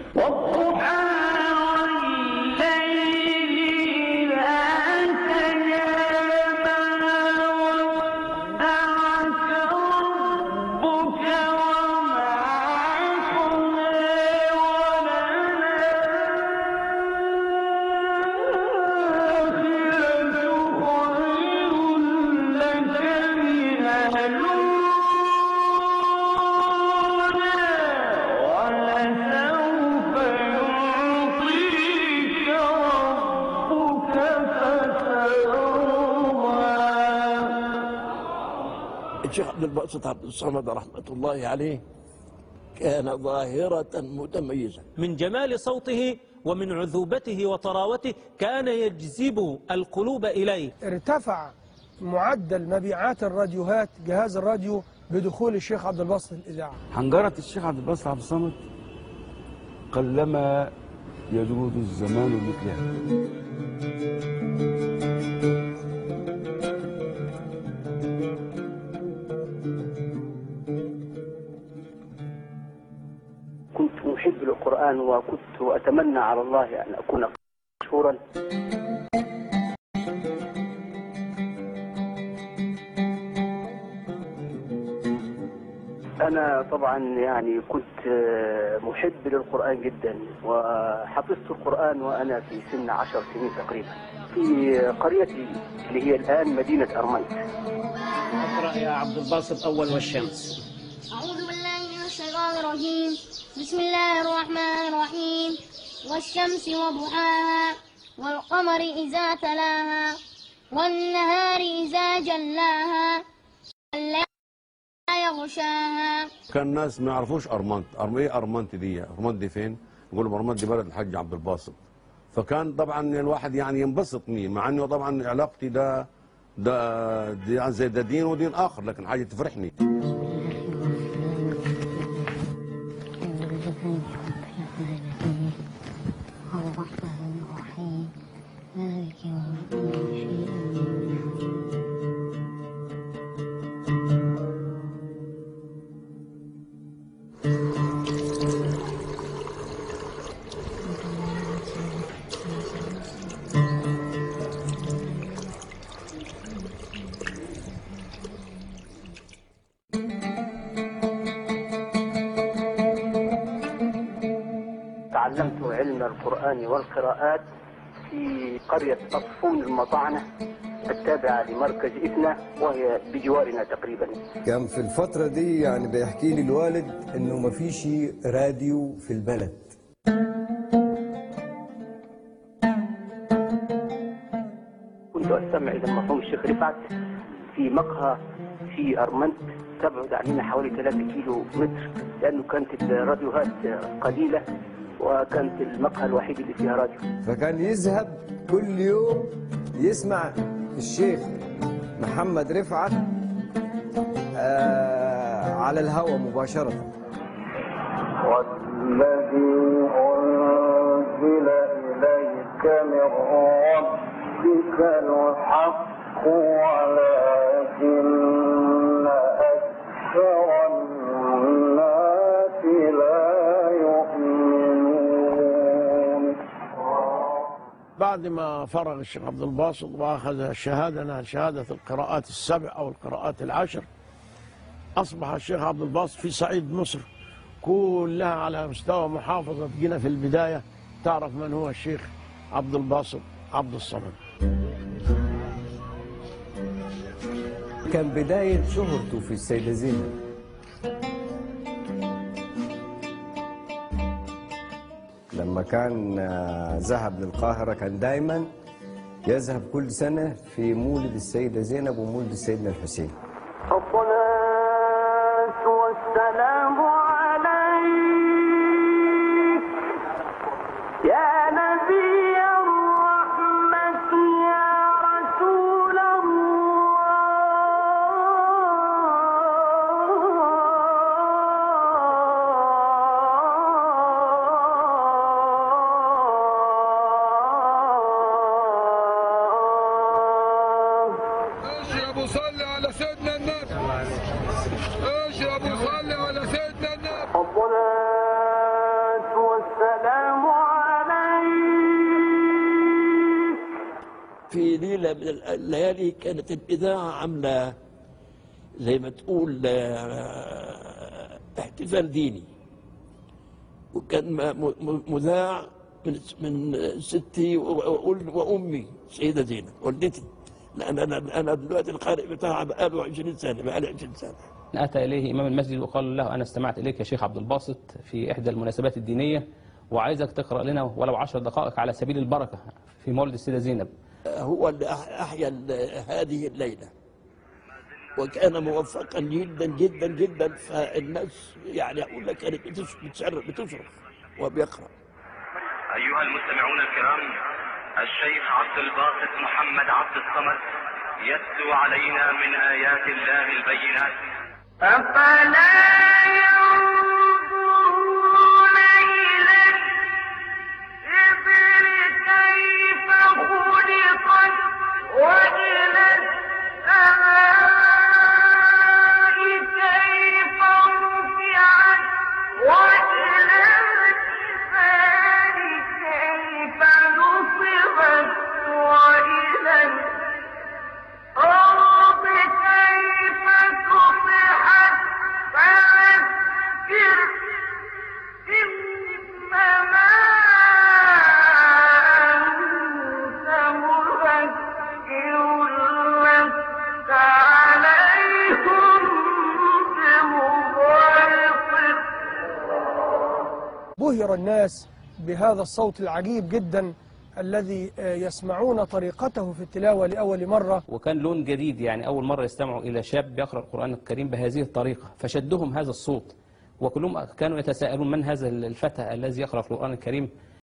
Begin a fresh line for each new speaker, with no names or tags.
الشيخ عبد الباسط عبد الصمد رحمة الله عليه كان ظاهرة متميزة
من جمال صوته ومن عذوبته وطراوته كان يجذب القلوب إليه
ارتفع معدل مبيعات الراديوهات جهاز الراديو بدخول الشيخ عبد الباسط الإذاعة
حنجرة الشيخ عبد الباسط عبد الصمد قلما يجود الزمان مثلها
كنت محب للقرآن وكنت أتمنى على الله أن أكون مشهورا أنا طبعا يعني كنت محب للقرآن جدا وحفظت القرآن وأنا في سن عشر سنين تقريبا في قريتي اللي هي الآن مدينة أرمنت
اقرأ يا عبد الباسط أول والشمس
أعوذ بالله من الشيطان الرجيم بسم الله الرحمن الرحيم والشمس وضحاها والقمر إذا تلاها والنهار إذا جلاها والليل يغشاها
كان الناس ما يعرفوش ارمنت أرم ايه ارمنت دي ارمنت دي فين يقولوا ارمنت دي بلد الحاج عبد الباسط فكان طبعا الواحد يعني ينبسط ميه مع انه طبعا علاقتي ده ده, ده يعني زي ده دين ودين اخر لكن حاجه تفرحني
الرحمن الرحيم مالك يوم الدين
تعلمت علم القرآن والقراءات في قرية أصفون المطعنة التابعة لمركز إثنى وهي بجوارنا تقريبا
كان في الفترة دي يعني بيحكي لي الوالد انه ما فيش راديو في البلد
كنت أستمع إلى مرحوم الشيخ رفعت في مقهى في أرمنت تبعد عننا حوالي 3 كيلو متر لأنه كانت الراديوهات قليلة وكانت المقهى الوحيد اللي فيها راديو
فكان يذهب كل يوم يسمع الشيخ محمد رفعت آه على الهوى مباشرة
والذي أنزل إليك من ربك الحق ولكن أكثر الناس لا يؤمنون
بعد ما فرغ الشيخ عبد الباسط واخذ الشهاده شهاده القراءات السبع او القراءات العشر اصبح الشيخ عبد الباسط في صعيد مصر كلها على مستوى محافظه جنة في البدايه تعرف من هو الشيخ عبد الباسط عبد الصمد
كان بداية شهرته في السيدة زينب لما كان آه، ذهب للقاهرة كان دايما يذهب كل سنة في مولد السيدة زينب ومولد سيدنا الحسين
الصلاة والسلام عليك يا نبي الرحمة يا رسول الله
يا ابو صلي على سيدنا النبي
والسلام عليك
في ليلة من الليالي كانت الإذاعة عاملة زي ما تقول آه، احتفال ديني وكان م- م- مذاع من من ستي وأقول- وأمي سيدة زينب والدتي لأن أنا أنا دلوقتي القارئ بتاعها بقاله 20 سنة بقالي 20 سنة
أتى إليه إمام المسجد وقال له أنا استمعت إليك يا شيخ عبد الباسط في إحدى المناسبات الدينية وعايزك تقرأ لنا ولو عشر دقائق على سبيل البركة في مولد السيدة زينب
هو اللي أح- أحيا ال- هذه الليلة وكان موفقا جدا جدا جدا فالناس يعني أقول لك كانت بتش- بتشرف بتشرف وبيقرأ
أيها المستمعون الكرام الشيخ عبد الباسط محمد عبد الصمد يتلو علينا من آيات الله البينات
أفلا ينظرون إلى الإبل كيف خلقت وإلى السماء كيف رفعت وإلى الجبال كيف نصبت وإلى الأرض كيف سطحت فذكر إنما أنت مذكر لست عليهم بمسيطر
بهر الناس بهذا الصوت العجيب جدا الذي آه، يسمعون طريقته في التلاوة لأول مرة
وكان لون جديد يعني أول مرة يستمعوا إلى شاب يقرأ القرآن الكريم بهذه الطريقة فشدهم هذا الصوت وكلهم كانوا يتساءلون من هذا الفتى الذي يقرأ القرآن الكريم